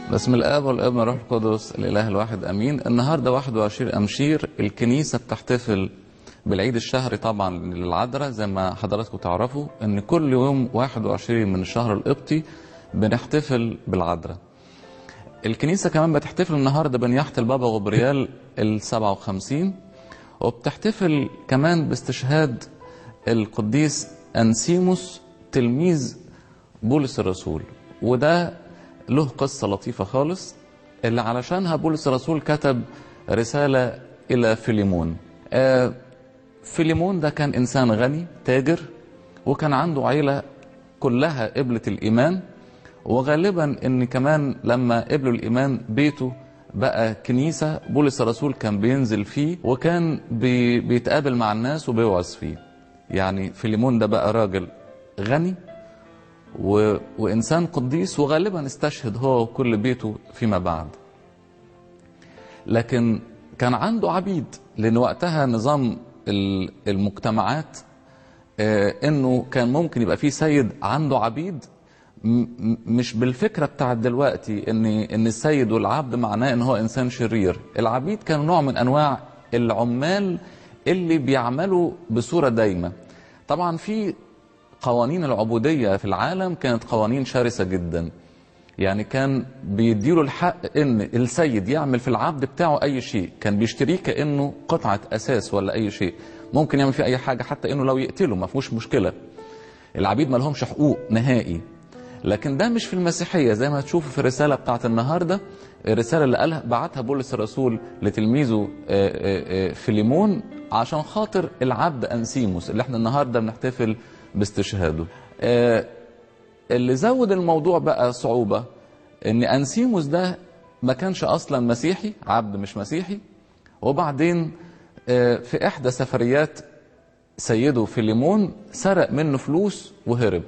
بسم الاب والابن والروح القدس الاله الواحد امين النهارده 21 امشير الكنيسه بتحتفل بالعيد الشهري طبعا للعذراء زي ما حضراتكم تعرفوا ان كل يوم 21 من الشهر القبطي بنحتفل بالعذراء الكنيسه كمان بتحتفل النهارده بنياحه البابا غبريال ال 57 وبتحتفل كمان باستشهاد القديس انسيموس تلميذ بولس الرسول وده له قصة لطيفة خالص اللي علشانها بولس الرسول كتب رسالة إلى فيليمون آه فيليمون ده كان إنسان غني تاجر وكان عنده عيلة كلها قبلت الإيمان وغالبا إن كمان لما قبلوا الإيمان بيته بقى كنيسة بولس الرسول كان بينزل فيه وكان بي بيتقابل مع الناس وبيوعظ فيه يعني فيليمون ده بقى راجل غني و... وإنسان قديس وغالبا استشهد هو وكل بيته فيما بعد لكن كان عنده عبيد لأن وقتها نظام المجتمعات آه انه كان ممكن يبقى في سيد عنده عبيد مش بالفكره بتاعت دلوقتي ان ان السيد والعبد معناه ان هو انسان شرير العبيد كانوا نوع من انواع العمال اللي بيعملوا بصوره دايمه طبعا في قوانين العبودية في العالم كانت قوانين شرسة جدا يعني كان بيديله الحق ان السيد يعمل في العبد بتاعه اي شيء كان بيشتريه كانه قطعة اساس ولا اي شيء ممكن يعمل فيه اي حاجة حتى انه لو يقتله ما فيهوش مشكلة العبيد ما لهمش حقوق نهائي لكن ده مش في المسيحية زي ما هتشوفوا في الرسالة بتاعت النهاردة الرسالة اللي قالها بعتها بولس الرسول لتلميذه فيليمون عشان خاطر العبد أنسيموس اللي احنا النهاردة بنحتفل باستشهاده آه اللي زود الموضوع بقى صعوبة ان انسيموس ده ما كانش اصلا مسيحي عبد مش مسيحي وبعدين آه في احدى سفريات سيده فيليمون سرق منه فلوس وهرب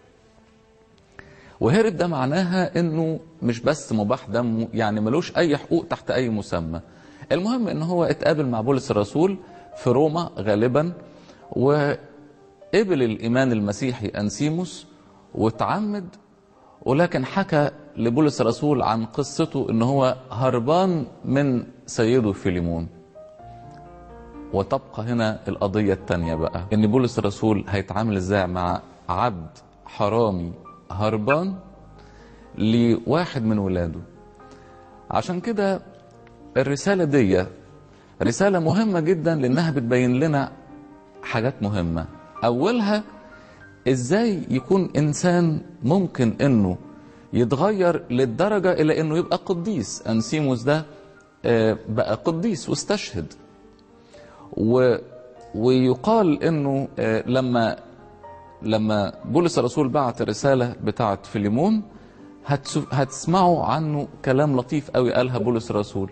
وهرب ده معناها انه مش بس مباح دمه يعني ملوش اي حقوق تحت اي مسمى المهم ان هو اتقابل مع بولس الرسول في روما غالبا و قبل الإيمان المسيحي أنسيموس وتعمد ولكن حكى لبولس الرسول عن قصته ان هو هربان من سيده فيليمون وتبقى هنا القضية التانية بقى ان بولس الرسول هيتعامل ازاي مع عبد حرامي هربان لواحد من ولاده عشان كده الرسالة دي رسالة مهمة جدا لانها بتبين لنا حاجات مهمة اولها ازاي يكون انسان ممكن انه يتغير للدرجه الى انه يبقى قديس انسيموس ده بقى قديس واستشهد و ويقال انه لما لما بولس الرسول بعت الرساله بتاعه فيليمون هتسمعوا عنه كلام لطيف قوي قالها بولس الرسول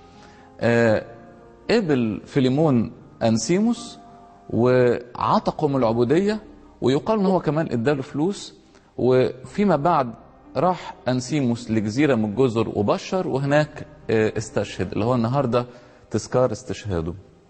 قبل فيليمون انسيموس وعتقوا من العبودية ويقال ان هو كمان اداله فلوس وفيما بعد راح انسيموس لجزيرة من الجزر وبشر وهناك استشهد اللي هو النهاردة تذكار استشهاده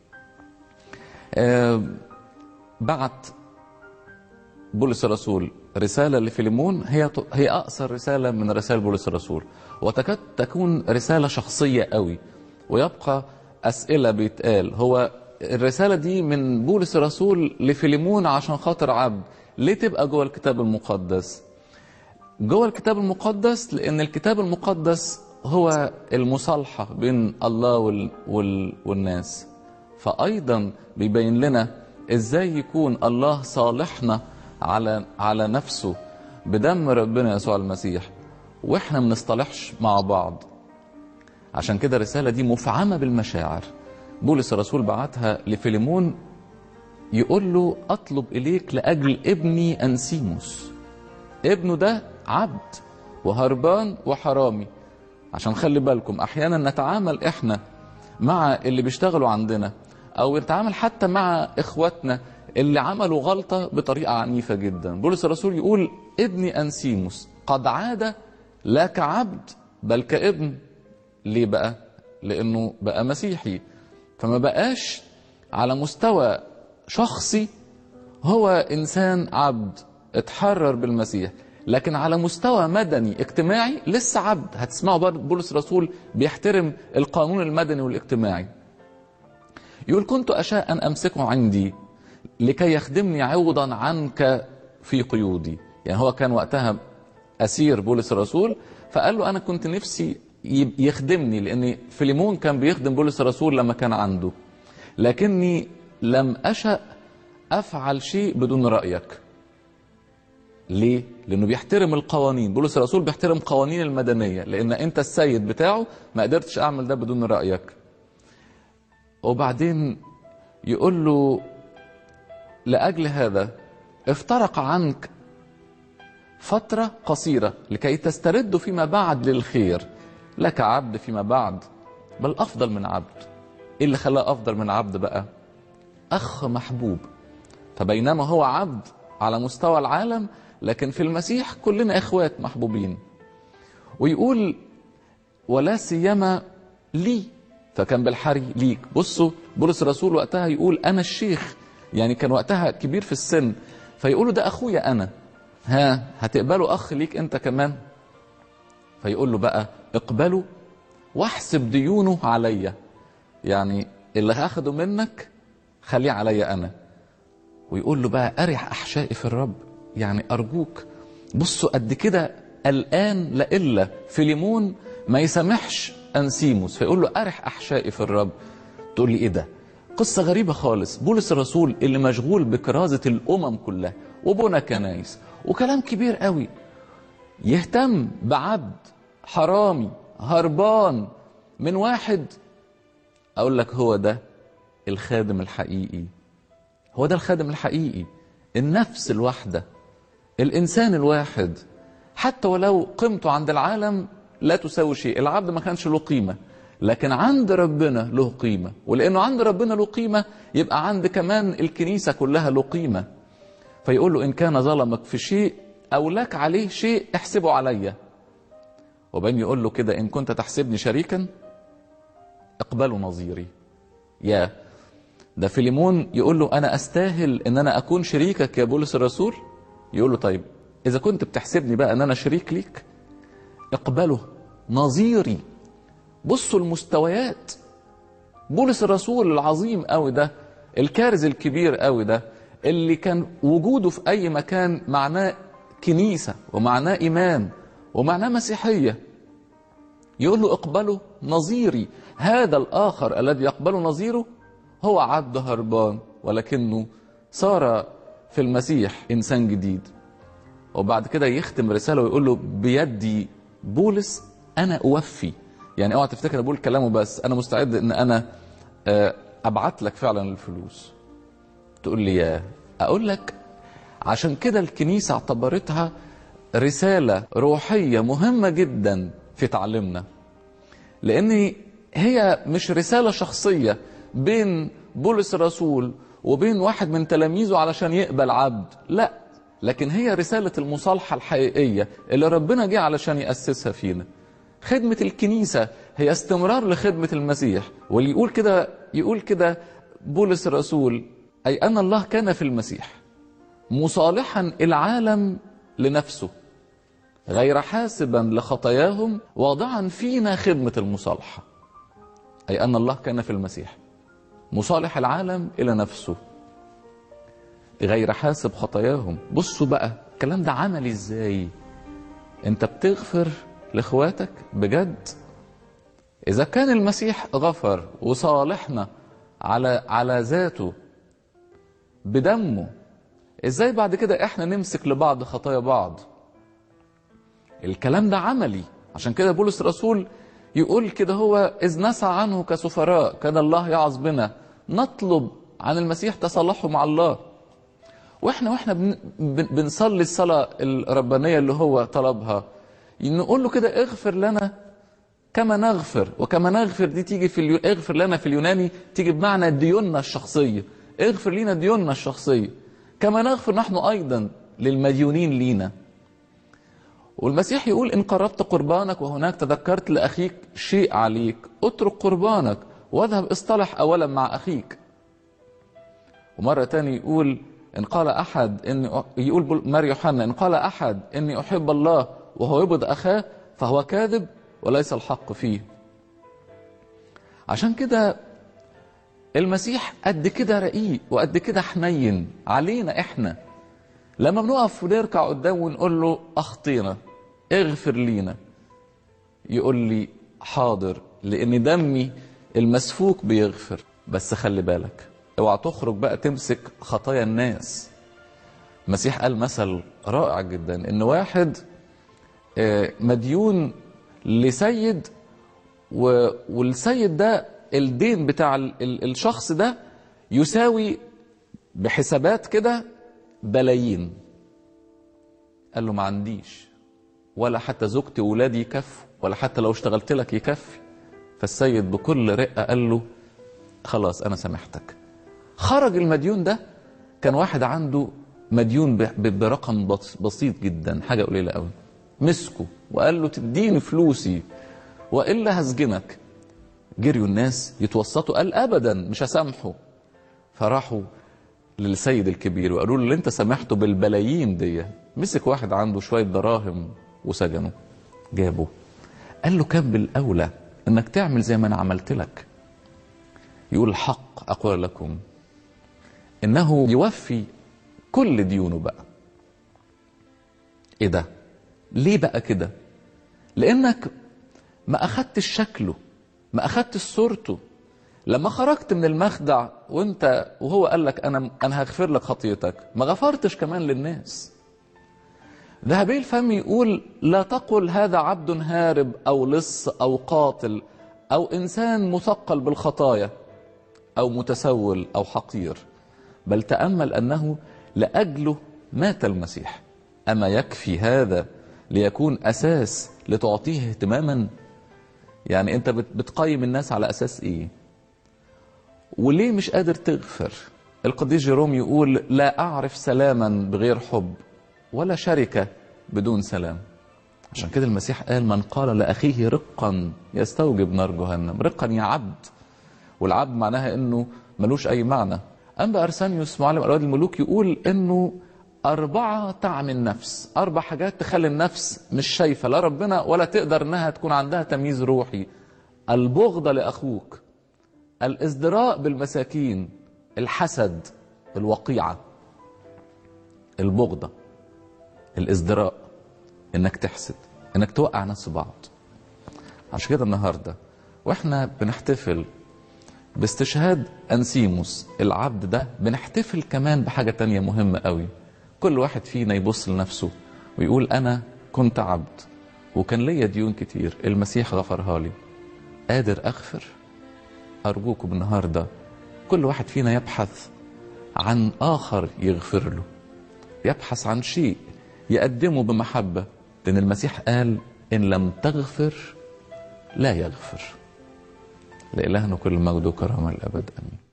بعت بولس الرسول رسالة لفيليمون هي هي أقصر رسالة من رسائل بولس الرسول وتكاد تكون رسالة شخصية قوي ويبقى أسئلة بيتقال هو الرسالة دي من بولس الرسول لفيليمون عشان خاطر عبد ليه تبقى جوه الكتاب المقدس جوه الكتاب المقدس لأن الكتاب المقدس هو المصالحة بين الله وال... وال... والناس فأيضا بيبين لنا إزاي يكون الله صالحنا على على نفسه بدم ربنا يسوع المسيح وإحنا ما بنصطلحش مع بعض عشان كده الرسالة دي مفعمة بالمشاعر بولس الرسول بعتها لفيليمون يقول له اطلب اليك لاجل ابني انسيموس ابنه ده عبد وهربان وحرامي عشان خلي بالكم احيانا نتعامل احنا مع اللي بيشتغلوا عندنا او نتعامل حتى مع اخواتنا اللي عملوا غلطة بطريقة عنيفة جدا بولس الرسول يقول ابني انسيموس قد عاد لا كعبد بل كابن ليه بقى لانه بقى مسيحي فما بقاش على مستوى شخصي هو انسان عبد اتحرر بالمسيح لكن على مستوى مدني اجتماعي لسه عبد هتسمعوا برضه بولس الرسول بيحترم القانون المدني والاجتماعي يقول كنت أشاء أن أمسكه عندي لكي يخدمني عوضا عنك في قيودي يعني هو كان وقتها أسير بولس الرسول فقال له أنا كنت نفسي يخدمني لأن فيليمون كان بيخدم بولس الرسول لما كان عنده لكني لم أشأ أفعل شيء بدون رأيك ليه؟ لأنه بيحترم القوانين بولس الرسول بيحترم قوانين المدنية لأن أنت السيد بتاعه ما قدرتش أعمل ده بدون رأيك وبعدين يقول له لأجل هذا افترق عنك فترة قصيرة لكي تسترد فيما بعد للخير لك عبد فيما بعد بل أفضل من عبد إيه اللي خلاه أفضل من عبد بقى أخ محبوب فبينما هو عبد على مستوى العالم لكن في المسيح كلنا إخوات محبوبين ويقول ولا سيما لي فكان بالحري ليك بصوا بولس الرسول وقتها يقول أنا الشيخ يعني كان وقتها كبير في السن فيقولوا ده أخويا أنا ها هتقبلوا أخ ليك أنت كمان فيقول له بقى اقبله واحسب ديونه عليا يعني اللي هاخده منك خليه عليا أنا ويقول له بقى أرح أحشائي في الرب يعني أرجوك بصوا قد كده الآن لإلا فيليمون ما يسامحش أنسيموس فيقول له أرح أحشائي في الرب تقول لي إيه ده قصة غريبة خالص بولس الرسول اللي مشغول بكرازة الأمم كلها وبنى كنايس وكلام كبير قوي يهتم بعبد حرامي هربان من واحد أقول لك هو ده الخادم الحقيقي هو ده الخادم الحقيقي النفس الواحدة الإنسان الواحد حتى ولو قيمته عند العالم لا تساوي شيء العبد ما كانش له قيمة لكن عند ربنا له قيمة ولأنه عند ربنا له قيمة يبقى عند كمان الكنيسة كلها له قيمة فيقول له إن كان ظلمك في شيء أو لك عليه شيء احسبه عليا وبين يقول له كده إن كنت تحسبني شريكا اقبله نظيري يا ده فيليمون يقول له أنا أستاهل إن أنا أكون شريكك يا بولس الرسول يقول له طيب إذا كنت بتحسبني بقى إن أنا شريك ليك اقبله نظيري بصوا المستويات بولس الرسول العظيم قوي ده الكارز الكبير قوي ده اللي كان وجوده في اي مكان معناه كنيسه ومعناه ايمان ومعناه مسيحيه يقول له اقبله نظيري هذا الاخر الذي يقبله نظيره هو عبد هربان ولكنه صار في المسيح انسان جديد وبعد كده يختم رساله ويقول له بيدي بولس انا اوفي يعني اوعى تفتكر بقول كلامه بس انا مستعد ان انا ابعت لك فعلا الفلوس تقول لي يا اقول لك عشان كده الكنيسه اعتبرتها رساله روحيه مهمه جدا في تعليمنا لان هي مش رساله شخصيه بين بولس الرسول وبين واحد من تلاميذه علشان يقبل عبد لا لكن هي رساله المصالحه الحقيقيه اللي ربنا جه علشان ياسسها فينا خدمة الكنيسة هي استمرار لخدمة المسيح واللي يقول كده يقول كده بولس الرسول أي أن الله كان في المسيح مصالحا العالم لنفسه غير حاسبا لخطاياهم واضعا فينا خدمة المصالحة أي أن الله كان في المسيح مصالح العالم إلى نفسه غير حاسب خطاياهم بصوا بقى الكلام ده عملي ازاي انت بتغفر لاخواتك بجد اذا كان المسيح غفر وصالحنا على على ذاته بدمه ازاي بعد كده احنا نمسك لبعض خطايا بعض الكلام ده عملي عشان كده بولس الرسول يقول كده هو اذ نسى عنه كسفراء كان الله يعظ بنا نطلب عن المسيح تصالحه مع الله واحنا واحنا بن بنصلي الصلاه الربانيه اللي هو طلبها نقول له كده اغفر لنا كما نغفر وكما نغفر دي تيجي في اليو... اغفر لنا في اليوناني تيجي بمعنى ديوننا الشخصيه اغفر لنا ديوننا الشخصيه كما نغفر نحن ايضا للمديونين لينا والمسيح يقول ان قربت قربانك وهناك تذكرت لاخيك شيء عليك اترك قربانك واذهب اصطلح اولا مع اخيك ومره تاني يقول إن قال أحد إني يقول بول- مار يوحنا إن قال أحد إني أحب الله وهو يبغض أخاه فهو كاذب وليس الحق فيه عشان كده المسيح قد كده رقيق وقد كده حنين علينا احنا لما بنقف ونركع قدامه ونقول له اخطينا اغفر لينا يقول لي حاضر لان دمي المسفوك بيغفر بس خلي بالك اوعى تخرج بقى تمسك خطايا الناس المسيح قال مثل رائع جدا ان واحد آه، مديون لسيد و- والسيد ده الدين بتاع ال- ال- الشخص ده يساوي بحسابات كده بلايين قال له ما عنديش ولا حتى زوجتي وولادي يكفوا ولا حتى لو اشتغلت لك يكفي فالسيد بكل رقة قال له خلاص أنا سامحتك خرج المديون ده كان واحد عنده مديون ب- ب- برقم بس- بسيط جدا حاجة قليلة قوي مسكه وقال له تديني فلوسي وإلا هسجنك جريوا الناس يتوسطوا قال أبدا مش هسامحه فراحوا للسيد الكبير وقالوا له اللي انت سامحته بالبلايين دي مسك واحد عنده شوية دراهم وسجنه جابه قال له كان بالأولى انك تعمل زي ما انا عملت لك يقول الحق أقول لكم إنه يوفي كل ديونه بقى إيه ده ليه بقى كده لأنك ما أخدتش شكله ما أخدتش صورته لما خرجت من المخدع وانت وهو قال لك انا انا هغفر لك خطيتك ما غفرتش كمان للناس ذهبي الفم يقول لا تقل هذا عبد هارب او لص او قاتل او انسان مثقل بالخطايا او متسول او حقير بل تامل انه لاجله مات المسيح اما يكفي هذا ليكون اساس لتعطيه اهتماما يعني انت بت- بتقيم الناس على اساس ايه وليه مش قادر تغفر القديس جيروم يقول لا أعرف سلاما بغير حب ولا شركة بدون سلام عشان كده المسيح قال من قال لأخيه رقا يستوجب نار جهنم رقا يا عبد والعبد معناها انه ملوش اي معنى اما ارسانيوس معلم اولاد الملوك يقول انه أربعة تعمي النفس أربع حاجات تخلي النفس مش شايفة لا ربنا ولا تقدر إنها تكون عندها تمييز روحي البغضة لأخوك الازدراء بالمساكين الحسد الوقيعة البغضة الازدراء انك تحسد انك توقع ناس في بعض عشان كده النهارده واحنا بنحتفل باستشهاد انسيموس العبد ده بنحتفل كمان بحاجه تانية مهمه قوي كل واحد فينا يبص لنفسه ويقول انا كنت عبد وكان ليا ديون كتير المسيح غفرها لي قادر اغفر ارجوكم النهارده كل واحد فينا يبحث عن اخر يغفر له يبحث عن شيء يقدمه بمحبه لان المسيح قال ان لم تغفر لا يغفر لإلهنا كل المجد وكرامه الابد امين